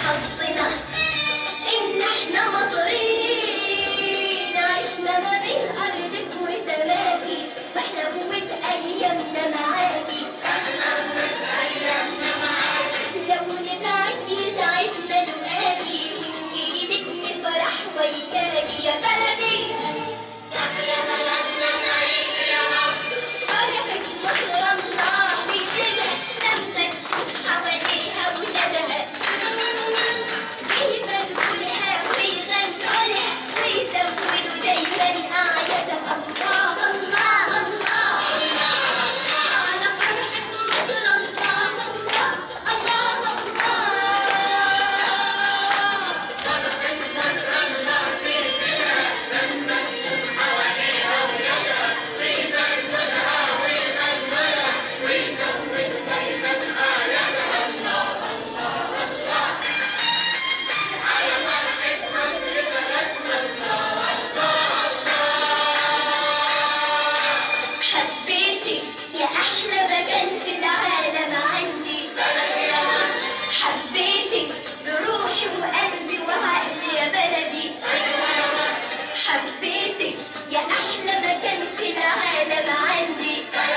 حظنا إن إحنا مصريين عشنا ما بين أرضك وسماكي وإحنا قوة أيامنا معاكي لو نبعد يساعدنا لقاكي ونجيلك نفرح وياكي يا بلدي فرحة مصر الله بيدها لما تشوف حواليها ولادها بيباركوا لها ويغنوا لها ويزودوا دايما أعيادها الله الله الله على فرحة مصر الله الله الله الله حبيتك يا أحلى مكان في العالم عندي حبيتك بروحي وقلبي وعقلي يا بلدي حبيتك يا أحلى مكان في العالم عندي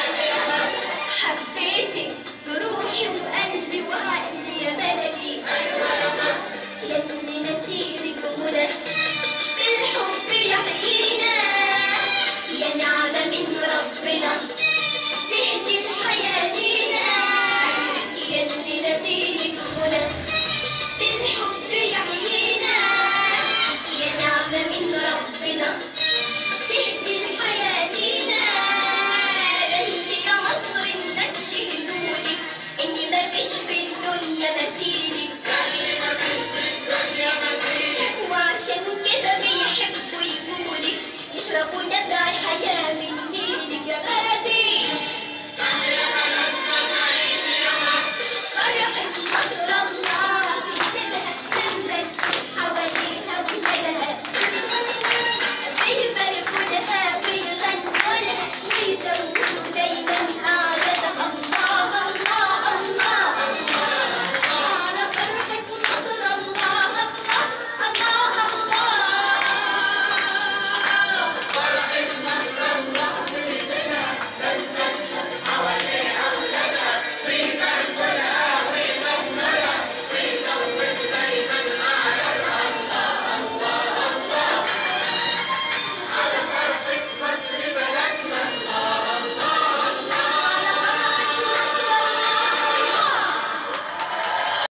حبيتك بروحي وقلبي وعقلي يا بلدي يلي نسيرك منى بالحب يحيينا يا نعمة من ربنا تهدي الحياة لينا يلي نسيرك منى بالحب يحيينا يا نعمة من ربنا تهدي الحياة لينا للي يا مصر الناس شهدولك إني مفيش في الدنيا مثيلك وعشان كده بيحبوا يقولك يشربوا نبع الحياة من نيلك يا بلد